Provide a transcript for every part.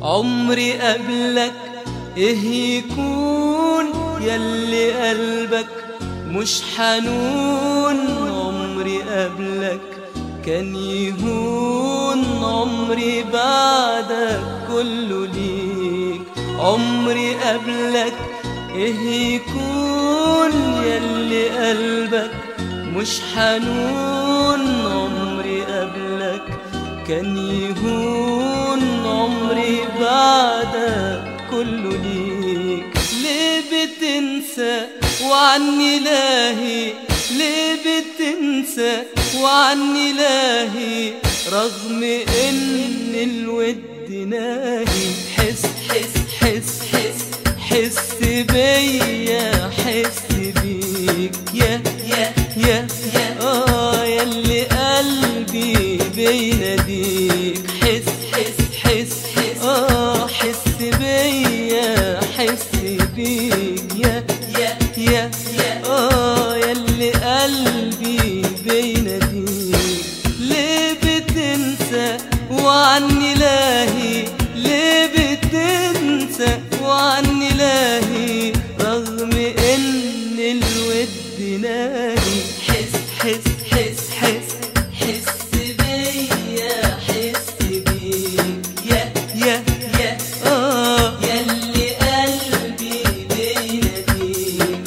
عمري قبلك ايه يكون يلي قلبك مش حنون عمري قبلك كان يهون عمري بعدك كله ليك عمري قبلك ايه يكون يلي قلبك مش حنون عمري قبلك كان يهون عمري بعدك كله ليك ليه بتنسى وعني لاهي ليه بتنسى وعني لاهي رغم ان الود ناهي حس حس حس حس حس بيا حس بيك يا يا يا يا اه ياللي قلبي بيناديك حس حس حس حس اه حس بيا حس بيك يا يا يا يا اه ياللي قلبي بيناديك ليه بتنسى وعني لاهي ليه بتنسى وعني لاهي رغم ان الود ناهي حس حس حس حس حس بيا حس بيك يا يا يا اه ياللي قلبي بيناديك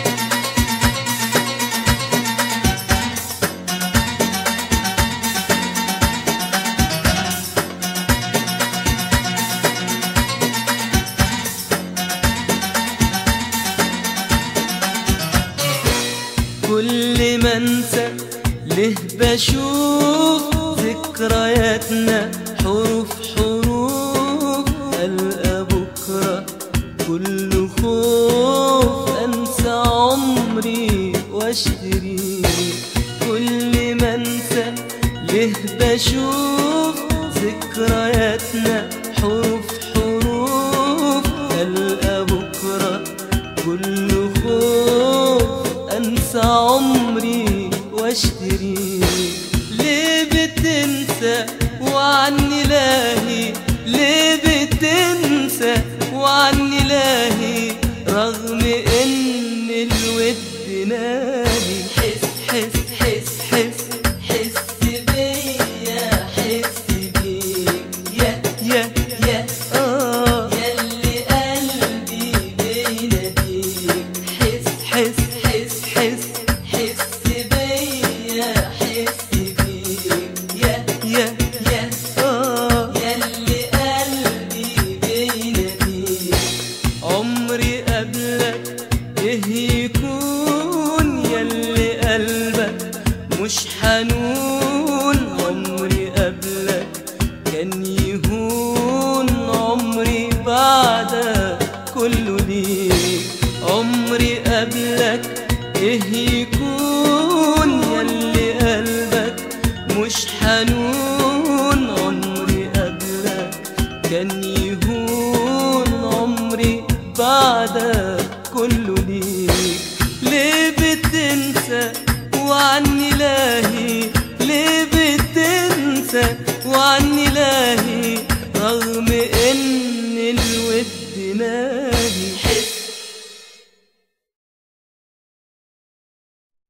كل ما انسى ليه بشوف ذكرياتنا حروف حروف ألقى بكرة كل خوف أنسى عمري واشتري كل ما انسى ليه بشوف ذكرياتنا حروف حروف ألقى بكرة كل خوف انسى عمري واشتري ليه بتنسى وعني لاهي ليه بتنسى وعني لاهي رغم ان الود ناهي حس حس حس حس حس بيا حس بيك يا يا يا اه ياللي قلبي بيناديك حس حس حس حس حس بيا حس بيك يا يا يا اه ياللي قلبي بيناديك عمري قبلك ايه يكون ياللي قلبك مش حنون عمري قبلك كان يهون عمري بعدك كله ليك عمري قبلك ايه يكون ياللي قلبك مش حنون عمري قبلك كان يهون عمري بعدك كله ليك ليه بتنسى وعني لاهي ليه بتنسى وعني لاهي